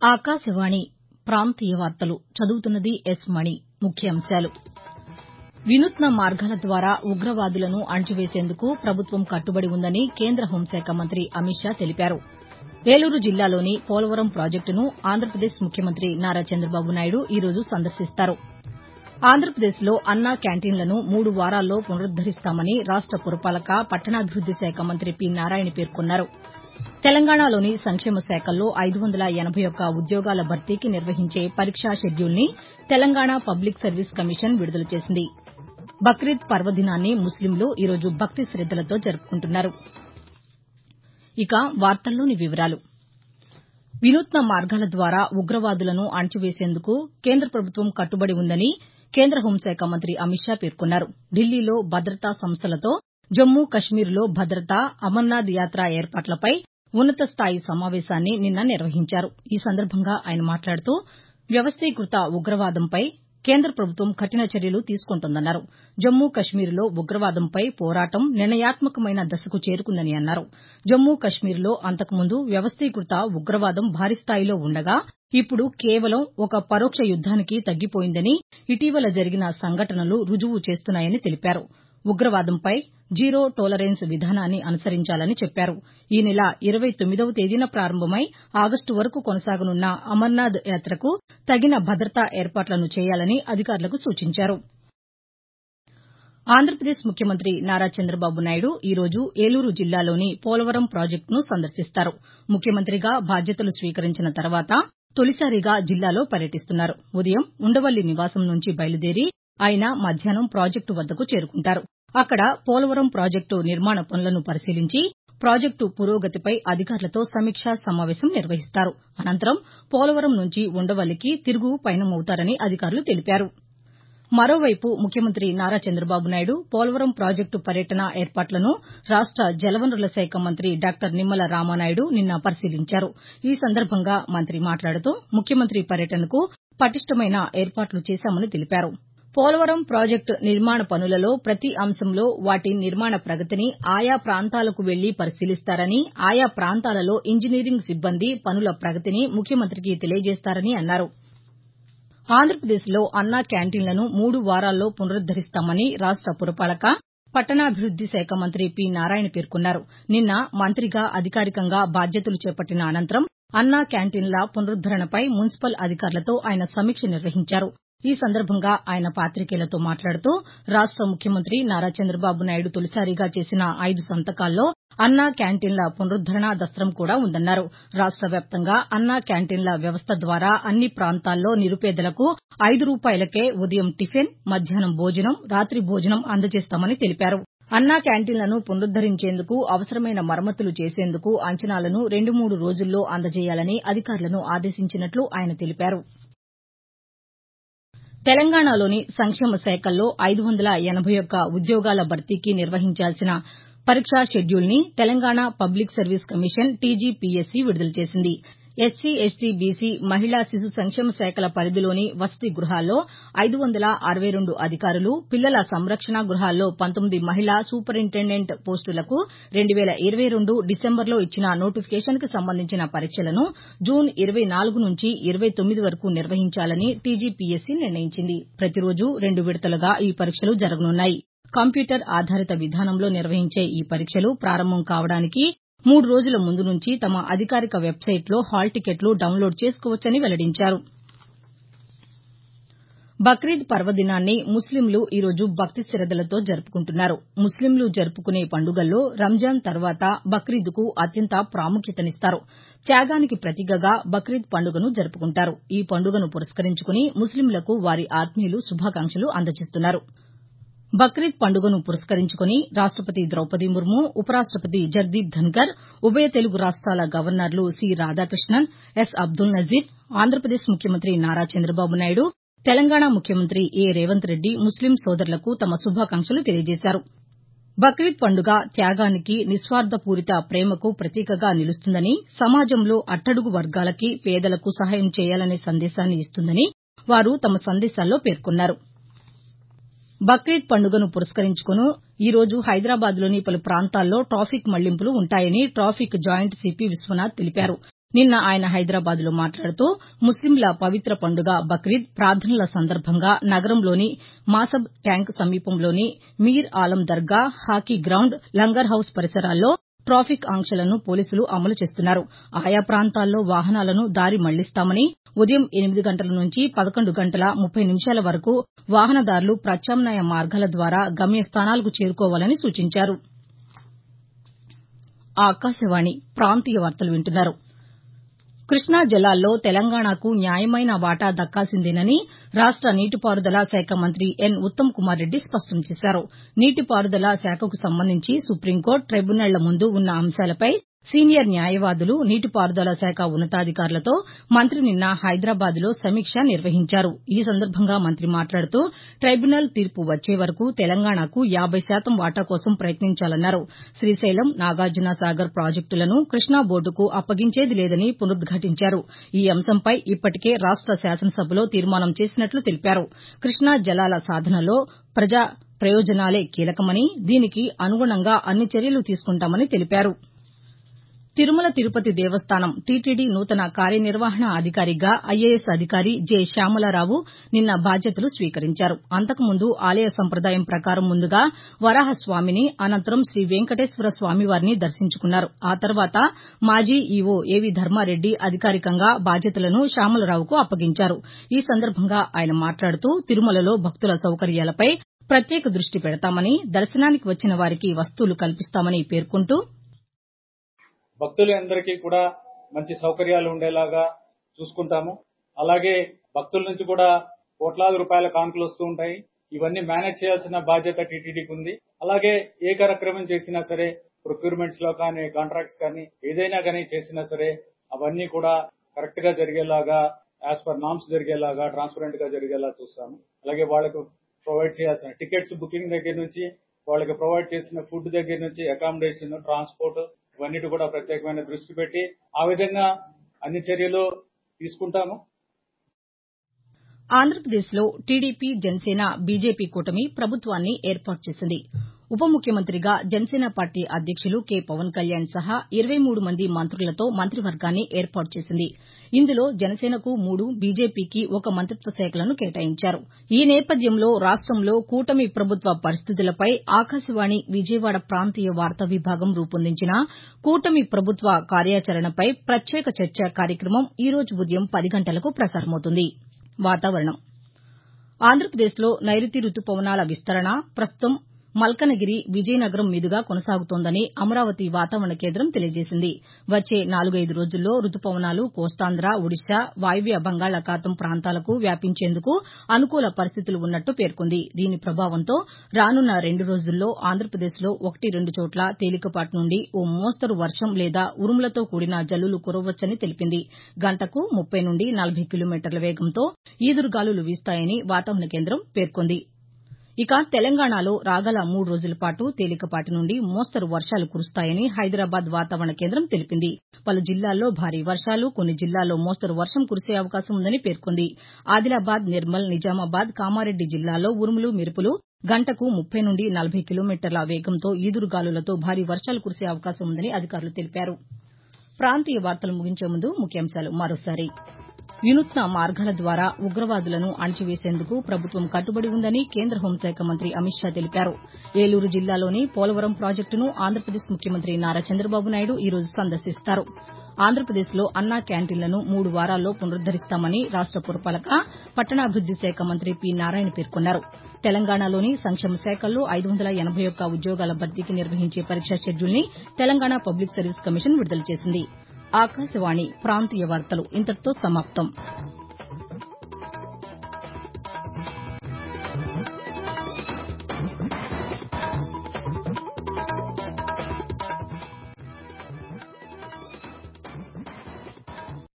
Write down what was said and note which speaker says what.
Speaker 1: ఆకాశవాణి ప్రాంతీయ వార్తలు చదువుతున్నది ఎస్ మణి ముఖ్యాంశాలు వినూత్న మార్గాల ద్వారా ఉగ్రవాదులను అణచివేసేందుకు ప్రభుత్వం కట్టుబడి ఉందని కేంద్ర హోంశాఖ మంత్రి అమిత్ షా తెలిపారు ఏలూరు జిల్లాలోని పోలవరం ప్రాజెక్టును ఆంధ్రప్రదేశ్ ముఖ్యమంత్రి నారా చంద్రబాబు నాయుడు ఈ రోజు సందర్శిస్తారు ఆంధ్రప్రదేశ్లో అన్నా క్యాంటీన్లను మూడు వారాల్లో పునరుద్దరిస్తామని రాష్ట పురపాలక పట్టణాభివృద్ది శాఖ మంత్రి పి నారాయణ పేర్కొన్నారు తెలంగాణలోని సంక్షేమ శాఖల్లో ఐదు వందల ఎనబై ఒక్క ఉద్యోగాల భర్తీకి నిర్వహించే పరీక్షా షెడ్యూల్ని తెలంగాణ పబ్లిక్ సర్వీస్ కమిషన్ విడుదల చేసింది బక్రీద్ పర్వదినాన్ని ముస్లింలు ఈ రోజు భక్తి శద్దలతో జరుపుకుంటున్నారు వినూత్న మార్గాల ద్వారా ఉగ్రవాదులను అణచివేసేందుకు కేంద్ర ప్రభుత్వం కట్టుబడి ఉందని కేంద్ర హోంశాఖ మంత్రి అమిత్ షా పేర్కొన్నారు ఢిల్లీలో భద్రతా సంస్థలతో జమ్మూ కశ్మీర్లో భద్రత అమర్నాథ్ యాత ఏర్పాట్లపై ఉన్నతస్థాయి సమావేశాన్ని నిన్న నిర్వహించారు ఈ సందర్భంగా ఆయన మాట్లాడుతూ వ్యవస్థీకృత ఉగ్రవాదంపై కేంద్ర ప్రభుత్వం కఠిన చర్యలు తీసుకుంటోందన్నారు జమ్మూ కశ్మీర్లో ఉగ్రవాదంపై పోరాటం నిర్ణయాత్మకమైన దశకు చేరుకుందని అన్నారు జమ్మూ కశ్మీర్లో అంతకుముందు వ్యవస్థీకృత ఉగ్రవాదం భారీస్థాయిలో ఉండగా ఇప్పుడు కేవలం ఒక పరోక్ష యుద్దానికి తగ్గిపోయిందని ఇటీవల జరిగిన సంఘటనలు రుజువు చేస్తున్నాయని తెలిపారు ఉగ్రవాదంపై జీరో టోలరెన్స్ విధానాన్ని అనుసరించాలని చెప్పారు ఈ నెల ఇరవై తొమ్మిదవ తేదీన ప్రారంభమై ఆగస్టు వరకు కొనసాగనున్న అమర్నాథ్ యాతకు తగిన భద్రతా ఏర్పాట్లను చేయాలని అధికారులకు సూచించారు ఆంధ్రప్రదేశ్ ముఖ్యమంత్రి నారా చంద్రబాబు నాయుడు ఈ రోజు ఏలూరు జిల్లాలోని పోలవరం ప్రాజెక్టును సందర్శిస్తారు ముఖ్యమంత్రిగా బాధ్యతలు స్వీకరించిన తర్వాత తొలిసారిగా జిల్లాలో పర్యటిస్తున్నారు ఉదయం ఉండవల్లి నివాసం నుంచి బయలుదేరి ఆయన మధ్యాహ్నం ప్రాజెక్టు వద్దకు చేరుకుంటారు అక్కడ పోలవరం ప్రాజెక్టు నిర్మాణ పనులను పరిశీలించి ప్రాజెక్టు పురోగతిపై అధికారులతో సమీక్షా సమావేశం నిర్వహిస్తారు అనంతరం పోలవరం నుంచి ఉండవల్లికి తిరుగు పయనమవుతారని అధికారులు తెలిపారు మరోవైపు ముఖ్యమంత్రి నారా చంద్రబాబు నాయుడు పోలవరం ప్రాజెక్టు పర్యటన ఏర్పాట్లను రాష్ట జలవనరుల శాఖ మంత్రి డాక్టర్ నిమ్మల రామానాయుడు నిన్న పరిశీలించారు ఈ సందర్భంగా మంత్రి మాట్లాడుతూ ముఖ్యమంత్రి పర్యటనకు పటిష్టమైన ఏర్పాట్లు చేశామని తెలిపారు పోలవరం ప్రాజెక్టు నిర్మాణ పనులలో ప్రతి అంశంలో వాటి నిర్మాణ ప్రగతిని ఆయా ప్రాంతాలకు వెళ్లి పరిశీలిస్తారని ఆయా ప్రాంతాలలో ఇంజనీరింగ్ సిబ్బంది పనుల ప్రగతిని ముఖ్యమంత్రికి తెలియజేస్తారని అన్నారు ఆంధ్రప్రదేశ్లో అన్నా క్యాంటీన్లను మూడు వారాల్లో పునరుద్దరిస్తామని రాష్ట పురపాలక పట్టణాభివృద్ది శాఖ మంత్రి పి నారాయణ పేర్కొన్నారు నిన్న మంత్రిగా అధికారికంగా బాధ్యతలు చేపట్టిన అనంతరం అన్నా క్యాంటీన్ల పునరుద్దరణపై మున్సిపల్ అధికారులతో ఆయన సమీక్ష నిర్వహించారు ఈ సందర్భంగా ఆయన పాతికేయులతో మాట్లాడుతూ రాష్ట ముఖ్యమంత్రి నారా చంద్రబాబు నాయుడు తొలిసారిగా చేసిన ఐదు సంతకాల్లో అన్నా క్యాంటీన్ల పునరుద్దరణ దస్తం కూడా ఉందన్నారు రాష్ట వ్యాప్తంగా అన్నా క్యాంటీన్ల వ్యవస్థ ద్వారా అన్ని ప్రాంతాల్లో నిరుపేదలకు ఐదు రూపాయలకే ఉదయం టిఫిన్ మధ్యాహ్నం భోజనం రాతి భోజనం అందజేస్తామని తెలిపారు అన్నా క్యాంటీన్లను పునరుద్దరించేందుకు అవసరమైన మరమ్మతులు చేసేందుకు అంచనాలను రెండు మూడు రోజుల్లో అందజేయాలని అధికారులను ఆదేశించినట్లు ఆయన తెలిపారు తెలంగాణలోని సంక్షేమ శాఖల్లో ఐదు వందల ఎనబై ఒక్క ఉద్యోగాల భర్తీకి నిర్వహించాల్సిన పరీక్షా షెడ్యూల్ని Telangana public service commission TGPSC విడుదల చేసింది ఎస్సీ ఎస్టీ బీసీ మహిళా శిశు సంక్షేమ శాఖల పరిధిలోని వసతి గృహాల్లో ఐదు వందల అరవై రెండు అధికారులు పిల్లల సంరక్షణ గృహాల్లో పంతొమ్మిది మహిళా సూపరింటెండెంట్ పోస్టులకు రెండు వేల ఇరవై రెండు డిసెంబర్లో ఇచ్చిన నోటిఫికేషన్కి సంబంధించిన పరీక్షలను జూన్ ఇరవై నాలుగు నుంచి ఇరవై తొమ్మిది వరకు నిర్వహించాలని టీజీపీఎస్సీ నిర్ణయించింది ప్రతిరోజు రెండు విడతలుగా ఈ పరీక్షలు జరగనున్నాయి కంప్యూటర్ ఆధారిత విధానంలో నిర్వహించే ఈ పరీక్షలు ప్రారంభం కావడానికి మూడు రోజుల ముందు నుంచి తమ అధికారిక వెబ్సైట్లో హాల్ టికెట్లు డౌన్లోడ్ చేసుకోవచ్చని వెల్లడించారు బక్రీద్ పర్వదినాన్ని ముస్లింలు ఈ రోజు భక్తి శద్దలతో జరుపుకుంటున్నారు ముస్లింలు జరుపుకునే పండుగల్లో రంజాన్ తర్వాత బక్రీద్కు అత్యంత ప్రాముఖ్యతనిస్తారు త్యాగానికి ప్రతీకగా బక్రీద్ పండుగను జరుపుకుంటారు ఈ పండుగను పురస్కరించుకుని ముస్లింలకు వారి ఆత్మీయులు శుభాకాంక్షలు అందజేస్తున్నారు బక్రీద్ పండుగను పురస్కరించుకుని రాష్టపతి ద్రౌపది ముర్ము ఉపరాష్టపతి జగదీప్ ధన్కర్ ఉభయ తెలుగు రాష్ట్రాల గవర్నర్లు సి రాధాకృష్ణన్ ఎస్ అబ్దుల్ నజీర్ ఆంధ్రప్రదేశ్ ముఖ్యమంత్రి నారా చంద్రబాబు నాయుడు తెలంగాణ ముఖ్యమంత్రి ఏ రేవంత్ రెడ్డి ముస్లిం సోదరులకు తమ శుభాకాంక్షలు తెలియజేశారు బక్రీద్ పండుగ త్యాగానికి నిస్వార్థపూరిత ప్రేమకు ప్రతీకగా నిలుస్తుందని సమాజంలో అట్టడుగు వర్గాలకి పేదలకు సహాయం చేయాలనే సందేశాన్ని ఇస్తుందని వారు తమ సందేశాల్లో పేర్కొన్నారు బక్రీద్ పండుగను పురస్కరించుకుని ఈ రోజు హైదరాబాద్లోని పలు ప్రాంతాల్లో ట్రాఫిక్ మళ్లింపులు ఉంటాయని ట్రాఫిక్ జాయింట్ సీపీ విశ్వనాథ్ తెలిపారు నిన్న ఆయన హైదరాబాద్లో మాట్లాడుతూ ముస్లింల పవిత్ర పండుగ బక్రీద్ ప్రార్థనల సందర్భంగా నగరంలోని మాసబ్ ట్యాంక్ సమీపంలోని మీర్ ఆలం దర్గా హాకీ గ్రౌండ్ లంగర్ హౌస్ పరిసరాల్లో ట్రాఫిక్ ఆంక్షలను పోలీసులు అమలు చేస్తున్నారు ఆయా ప్రాంతాల్లో వాహనాలను దారి మళ్లిస్తామని ఉదయం ఎనిమిది గంటల నుంచి పదకొండు గంటల ముప్పై నిమిషాల వరకు వాహనదారులు ప్రత్యామ్నాయ మార్గాల ద్వారా గమ్యస్థానాలకు చేరుకోవాలని సూచించారు కృష్ణా జలాల్లో తెలంగాణకు న్యాయమైన వాటా దక్కాల్సిందేనని రాష్ట నీటిపారుదల శాఖ మంత్రి ఎన్ ఉత్తమ్ కుమార్ రెడ్డి స్పష్టం చేశారు నీటిపారుదల శాఖకు సంబంధించి సుప్రీంకోర్టు ట్రైబ్యునళ్ల ముందు ఉన్న అంశాలపై సీనియర్ న్యాయవాదులు నీటిపారుదల శాఖ ఉన్నతాధికారులతో మంత్రి నిన్న హైదరాబాద్లో సమీక్ష నిర్వహించారు ఈ సందర్భంగా మంత్రి మాట్లాడుతూ ట్రైబ్యునల్ తీర్పు వచ్చే వరకు తెలంగాణకు యాబై శాతం వాటా కోసం ప్రయత్నించాలన్నారు శ్రీశైలం నాగార్జున సాగర్ ప్రాజెక్టులను కృష్ణా బోర్డుకు అప్పగించేది లేదని పునరుద్ఘాటించారు ఈ అంశంపై ఇప్పటికే రాష్ట శాసనసభలో తీర్మానం చేసినట్లు తెలిపారు కృష్ణా జలాల సాధనలో ప్రజా ప్రయోజనాలే కీలకమని దీనికి అనుగుణంగా అన్ని చర్యలు తీసుకుంటామని తెలిపారు తిరుమల తిరుపతి దేవస్థానం టీటీడీ నూతన కార్యనిర్వహణ అధికారిగా ఐఏఎస్ అధికారి జె శ్యామలారావు నిన్న బాధ్యతలు స్వీకరించారు అంతకుముందు ఆలయ సంప్రదాయం ప్రకారం ముందుగా వరాహస్వామిని అనంతరం శ్రీ వెంకటేశ్వర స్వామివారిని దర్శించుకున్నారు ఆ తర్వాత మాజీ ఈవో ఏవి ధర్మారెడ్డి అధికారికంగా బాధ్యతలను శ్యామలరావుకు అప్పగించారు ఈ సందర్భంగా ఆయన మాట్లాడుతూ తిరుమలలో భక్తుల సౌకర్యాలపై ప్రత్యేక దృష్టి పెడతామని దర్శనానికి వచ్చిన వారికి వసతులు కల్పిస్తామని పేర్కొంటూ
Speaker 2: భక్తులందరికీ కూడా మంచి సౌకర్యాలు ఉండేలాగా చూసుకుంటాము అలాగే భక్తుల నుంచి కూడా కోట్లాది రూపాయల కానుకలు వస్తూ ఉంటాయి ఇవన్నీ మేనేజ్ చేయాల్సిన బాధ్యత టీటీడీకి ఉంది అలాగే ఏ కార్యక్రమం చేసినా సరే ప్రొక్యూర్మెంట్స్ లో కానీ కాంట్రాక్ట్స్ కానీ ఏదైనా కానీ చేసినా సరే అవన్నీ కూడా కరెక్ట్ గా జరిగేలాగా యాజ్ పర్ నామ్స్ జరిగేలాగా ట్రాన్స్పరెంట్ గా జరిగేలా చూస్తాము అలాగే వాళ్ళకు ప్రొవైడ్ చేయాల్సిన టికెట్స్ బుకింగ్ దగ్గర నుంచి వాళ్ళకి ప్రొవైడ్ చేసిన ఫుడ్ దగ్గర నుంచి అకామిడేషన్ ట్రాన్స్పోర్ట్ ఇవన్నిటి కూడా ప్రత్యేకమైన దృష్టి పెట్టి ఆ విధంగా అన్ని చర్యలు తీసుకుంటాము
Speaker 1: ఆంధ్రప్రదేశ్లో టీడీపీ జనసేన బీజేపీ కూటమి ప్రభుత్వాన్ని ఏర్పాటు చేసింది ఉప ముఖ్యమంత్రిగా జనసేన పార్టీ అధ్యక్షులు కె పవన్ కళ్యాణ్ సహా ఇరవై మూడు మంది మంత్రులతో మంత్రివర్గాన్ని ఏర్పాటు చేసింది ఇందులో జనసేనకు మూడు బీజేపీకి ఒక మంత్రిత్వ శాఖలను కేటాయించారు ఈ నేపథ్యంలో రాష్టంలో కూటమి ప్రభుత్వ పరిస్థితులపై ఆకాశవాణి విజయవాడ ప్రాంతీయ వార్తా విభాగం రూపొందించిన కూటమి ప్రభుత్వ కార్యాచరణపై ప్రత్యేక చర్చ కార్యక్రమం ఈ రోజు ఉదయం పది గంటలకు ప్రసారమవుతుంది వాతావరణం ఆంధ్రప్రదేశ్లో నైరుతి రుతుపవనాల విస్తరణ ప్రస్తుతం మల్కనగిరి విజయనగరం మీదుగా కొనసాగుతోందని అమరావతి వాతావరణ కేంద్రం తెలియజేసింది వచ్చే నాలుగైదు రోజుల్లో రుతుపవనాలు కోస్తాంధ్ర ఒడిశా వాయువ్య బంగాళాఖాతం ప్రాంతాలకు వ్యాపించేందుకు అనుకూల పరిస్థితులు ఉన్నట్టు పేర్కొంది దీని ప్రభావంతో రానున్న రెండు రోజుల్లో ఆంధ్రప్రదేశ్లో ఒకటి రెండు చోట్ల తేలికపాటి నుండి ఓ మోస్తరు వర్షం లేదా ఉరుములతో కూడిన జల్లులు కురవవచ్చని తెలిపింది గంటకు ముప్పై నుండి నలభై కిలోమీటర్ల వేగంతో ఈదురుగాలులు వీస్తాయని వాతావరణ కేంద్రం పేర్కొంది ఇక తెలంగాణలో రాగల మూడు రోజుల పాటు తేలికపాటి నుండి మోస్తరు వర్షాలు కురుస్తాయని హైదరాబాద్ వాతావరణ కేంద్రం తెలిపింది పలు జిల్లాల్లో భారీ వర్షాలు కొన్ని జిల్లాల్లో మోస్తరు వర్షం కురిసే అవకాశం ఉందని పేర్కొంది ఆదిలాబాద్ నిర్మల్ నిజామాబాద్ కామారెడ్డి జిల్లాల్లో ఉరుములు మెరుపులు గంటకు ముప్పై నుండి నలభై కిలోమీటర్ల వేగంతో ఈదురుగాలులతో భారీ వర్షాలు కురిసే అవకాశం ఉందని అధికారులు తెలిపారు ప్రాంతీయ వార్తలు ముగించే ముందు ముఖ్యాంశాలు మరోసారి వినూత్న మార్గాల ద్వారా ఉగ్రవాదులను అణచివేసేందుకు ప్రభుత్వం కట్టుబడి ఉందని కేంద్ర హోంశాఖ మంత్రి అమిత్ షా తెలిపారు ఏలూరు జిల్లాలోని పోలవరం ప్రాజెక్టును ఆంధ్రప్రదేశ్ ముఖ్యమంత్రి నారా చంద్రబాబు నాయుడు ఈ రోజు సందర్శిస్తారు ఆంధ్రప్రదేశ్లో అన్నా క్యాంటీన్లను మూడు వారాల్లో పునరుద్దరిస్తామని రాష్ట పురపాలక పట్టణాభివృద్ది శాఖ మంత్రి పి నారాయణ పేర్కొన్నారు తెలంగాణలోని సంక్షేమ శాఖల్లో ఐదు వందల ఎనబై ఒక్క ఉద్యోగాల భర్తీకి నిర్వహించే పరీక్షా షెడ్యూల్ని తెలంగాణ పబ్లిక్ సర్వీస్ కమిషన్ విడుదల చేసింది ఆకాశవాణి ప్రాంతీయ వార్తలు ఇంతటితో సమాప్తం